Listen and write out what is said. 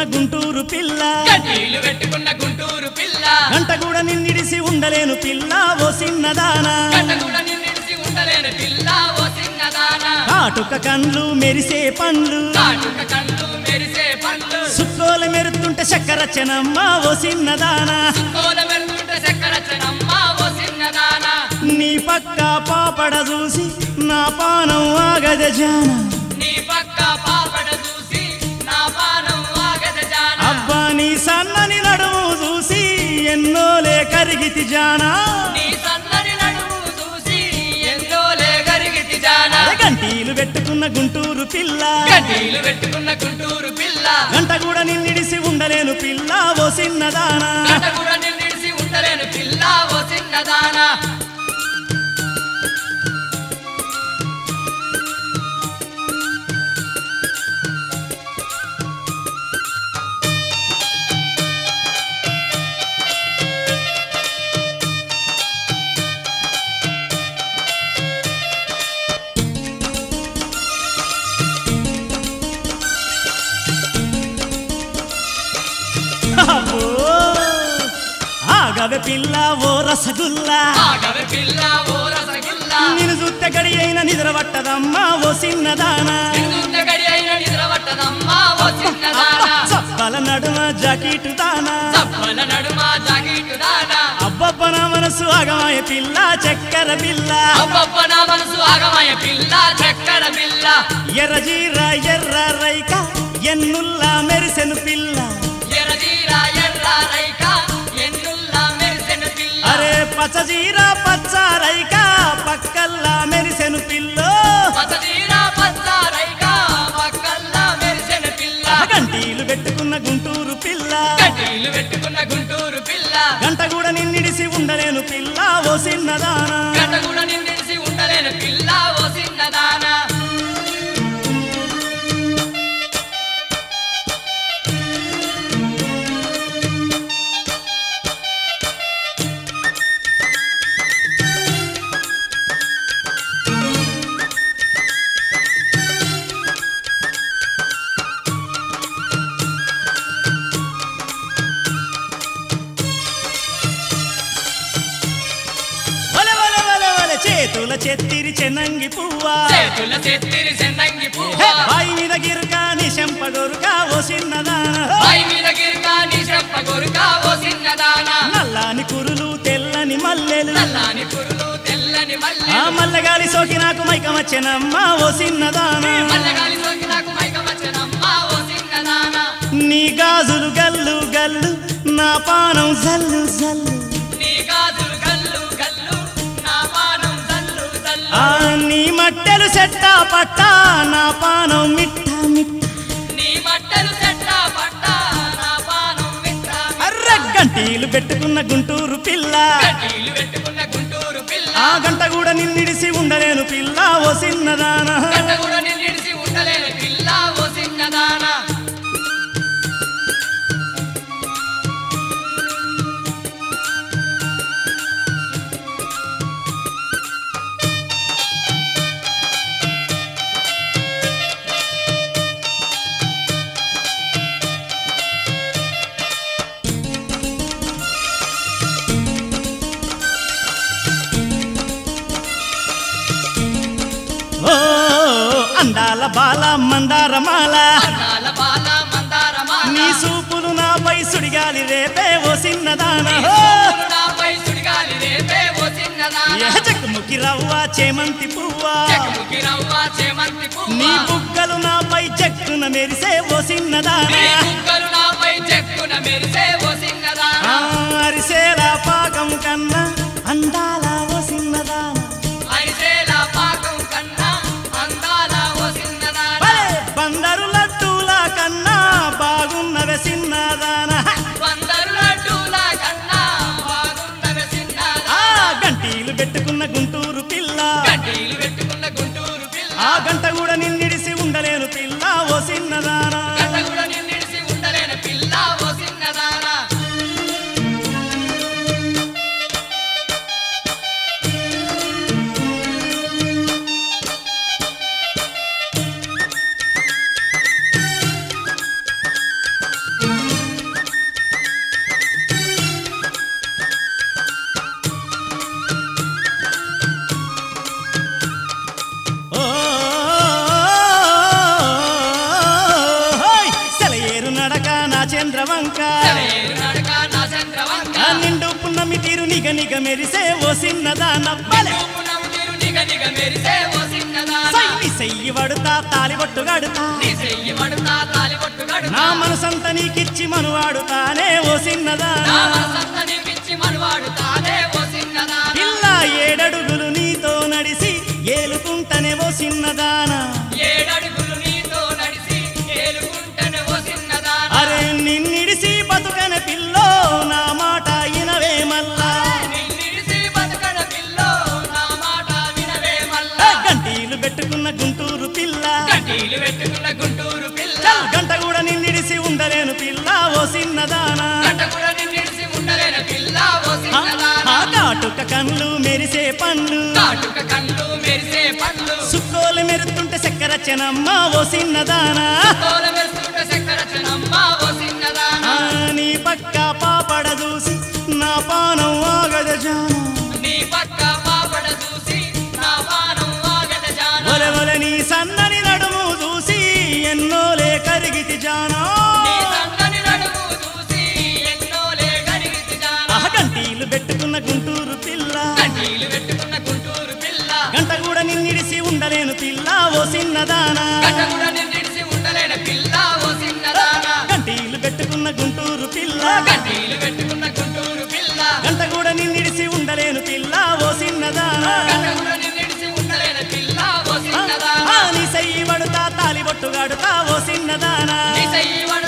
గుంటూరు పిల్ల కడ్డీలు పెట్టుకున్న గుంటూరు పిల్ల గంట కూడా నిన్నిడిసి ఉండలేను పిల్ల ఓ సిన్నదానా గంట కూడా నిన్నిడిచి ఉండలేని పిల్ల ఓ చిన్నదాన కాటుక కండ్లు మెరిసే పండ్లు కాటుక కళ్ళు మెరిసే పండ్లు సుక్కోల మెరుతుంటే చక్కర చెనమ్మ ఓ సిన్నదానా కోల మెరుతుంటే చక్కెర చెనమ్మ ఓ చిన్నదాన నీ పక్క పాపడ చూసి నా పానం ఆగద జాన నీ పక్క పాపడ చూసి నా పానం ఆగద జాన అబ్బా నీ సన్నని నడుము చూసి ఎన్నోలే కరిగితి జానా నీ సన్నని నడుము చూసి ఎందోలే గరిగితి జాన గంటీలు పెట్టుకున్న గుంటూరు పిల్ల కడ్డీలు పెట్టుకున్న గుంటూరు పిల్ల గంట కూడా నిన్నిడిసి ఉండలేను పిల్ల ఓ సిన్నదానా గంట కూడా నిన్నిడిసి ఉండలేని పిల్ల ఓ చిన్నదాన అబ్బో, ఆగవే పిల్ల ఓ రసగుల్లా ఆగవే పిల్ల ఓ రసగుల్ల నేను చూస్తే గడి అయిన నిద్ర పట్టదమ్మా ఓ సిన్నదానా నిన్నున్న గడి అయిన నిద్ర పట్టదమ్మా ఓ చిన్నదాన చప్పల నడుమ జాకెట్ దానా తప్పల నడుమ జాగిట్టు దానా అబ్బబ్బ నా మనసు ఆగమాయ పిల్ల చక్కెర పిల్ల అబ్బబ్బ నా మనసు ఆగమయ పిల్ల చక్కెర పిల్ల ఎర్ర జీర ఎర్ర రైక ఎన్నుల్లా మెరిసెను పిల్ల ఎర్రజీర ఎర్ర రైక ఎన్నుల్లా మెరిసెను పిల్ల అరే పచ్చ జీర పచ్చ రైక పక్కల్లా మెరిసెను పిల్లో పచ్చజీర పచ్చ రైక పక్కల్లా మెరిసెను పిల్ల గంటీలు పెట్టుకున్న గుంటూరు పిల్ల కడ్డీలు పెట్టుకున్న గుంటూరు పిల్ల గంట కూడా నిన్నిడిసి ఉండలేను పిల్ల ఓ సిన్నదానా గంట కూడా నిన్నిడిసి ఉండలేని పిల్ల ఓ చిన్నదానా వలె వలె వలె వలె చేతుల చెత్తిరి చెన్నంగి పువ్వా చేతుల చెత్తిరి చెన్నంగి హే, పువ్వా బాయి మీద గిరుక నీ చెంపగొరుక ఓ సిన్నదానా పై మీద గిరికా నీ చెప్ప కొరుకా ఓ చిన్నదానా నల్లాని కురులు తెల్లని మల్లెలు నల్లాని పురులు తెల్లని మల్లె ఆ మల్లగాలి సోకి నాకు మైకమచ్చెనమ్మ ఓ సిన్నదానా మల్లగాలి సోకి నాకు మైకమచ్చనమ్మా ఓ చిన్నదానా నీ గాజులు గల్లు గల్లు నా పానం జల్లు జల్లు నీ గాజులు గల్లు గల్లు నా పానం జల్లు జల్లు ఆ నీ మట్టెలు సెట్టా పట్టా నా పానం మిట్ట మిట్ట నీ బట్టలు చెట్ట పట్ట నా పానం మిట్ట అర్ర గంటీలు పెట్టుకున్న గుంటూరు పిల్ల కడ్డీలు పెట్టుకున్న గుంటూరు పిల్ల ఆ గంట కూడా నిన్నిడిసి ఉండలేను పిల్ల ఓ సిన్నదానా గంట కూడా నిన్నిడిసి ఉండలేని పిల్ల ఓ చిన్నదానా ఓ అందాల బాల మందారమాల అన్నాల బాల మందార మాల నీ సూపులు నాపై సుడిగాలి రేపే ఓ సిన్నదానా నాపై సుడిగాలి రేపే ఓ చిన్నదానా చెక్కుముకి రవ్వ చేమంతి పువ్వా చెక్కుముకి రవ్వ చేమంతి నీ పువ్వ బుగ్గలు నాపై చెక్కున మెరిసే ఓ సిన్నదానా నీ బుగ్గలు నాపై చెక్కున మెరిసే ఓ చిన్నదానా ఆ అరిసేల పాకం కన్నా అందాల ఓ సిన్నదానా ఐదేల పాకం కన్నా అందాల ఓ చిన్నదానా భలే బందరు లడ్డూల కన్నా బాగున్నవే సిన్నదానా వందరు లడ్డూల కన్నా బాగున్నవే ఆ చిన్నదానా గంటీలు పెట్టుకున్న గుంటూరు పిల్ల కడ్డీలు పెట్టుకున్న గుంటూరు పిల్ల ఆ గంట కూడా నిన్నిడిసి ఉండలేను పిల్ల ఓ సిన్నదానా గంట కూడా నిన్నిడిసి ఉండలేని పిల్ల చంద్రవంక ఏరు నడక నా చంద్రవంక ఆ నిండు పున్నమి తీరు నిగ నిగ మెరిసే ఓ సిన్నదాన బలే పునం తిరు నిగ నిగ మెరిసే ఓ సిన్నదాన సై సెయ్యి వడుతా తాలిబొట్టు గడుతా నీ చెయ్యి మడుతా తాలి పట్టు గడుతా నా మనసంత నీకిచ్చి మనువాడుతానే ఓ సిన్నదాన నా మనసంత నీకిచ్చి మనవాడు తానే ఓ సిన్నదాన పిల్ల ఏడడుగులు నీతో నడిసి ఏలుకుంటనే ఓ సిన్నదాన ఏడడుగులు నీతో నడిచి ఏలుకుంటనే ఓ సిన్నదాన అరే నిన్నిడిసి బతుకన పిల్లో నా మాట ఇనవే మల్లా నిన్నిడిసి బతకడ పిల్లో నా మాట వినవే ఏ మల్లా గంటీలు పెట్టుకున్న గుంటూరు పిల్ల కడ్డీలు పెట్టుకున్న గుంటూరు పిల్ల చల్ గంట కూడా నిన్నిడిసి ఉండలేను పిల్ల ఓ సిన్నదానా గంట కూడా నిన్నిడిసి ఉండలేని పిల్ల ఓ ఆ సిన్నదాన కాటుక కళ్ళు మెరిసే పండ్లు కాటుక కళ్ళు మెరిసే పళ్ళు సుక్కోలు మెరుతుంటే చక్కెర చెనమ్మ ఓ సిన్నదానా తోల మెరుస్తుంటే చక్కెర చెనమ్మ ఓ సిన్నదాన ఆ, నీ పక్క పాపడ చూసి నా పానం ఆగద జాను నీ పక్క పాపడ చూసి నా పానం ఆగద జాన ఒలె ఒలె నీ సన్నని నడుము చూసి ఎన్నోలే కరిగితి జానా నీ సన్నని నడుము చూసి ఎన్నోలే గరిగితి జాన ఆహ గంటీలు పెట్టుకున్న గుంటూరు పిల్ల కడ్డీలు పెట్టుకున్న గుంటూరు పిల్ల గంట కూడా నిన్నిడిసి ఉండలేను పిల్ల ఓ సిన్నదానా గంట కూడా నిన్నిడిసి ఉండలేని పిల్ల ఓ సిన్నదాన గంటీలు పెట్టుకున్న గుంటూరు పిల్ల కడ్డీలు పెట్టుకున్న గుంటూరు పిల్ల గంట కూడా నిన్నిడిసి ఉండలేను పిల్ల ఓ సిన్నదానా గంట కూడా నిన్నిడిసి ఉండలేని పిల్ల ఓ ఆ, సిన్నదాన ఆ, నీ సయ్యి పడుతా తాలి బొట్టు గడుతా ఓ సిన్నదానా నీ చెయ్యి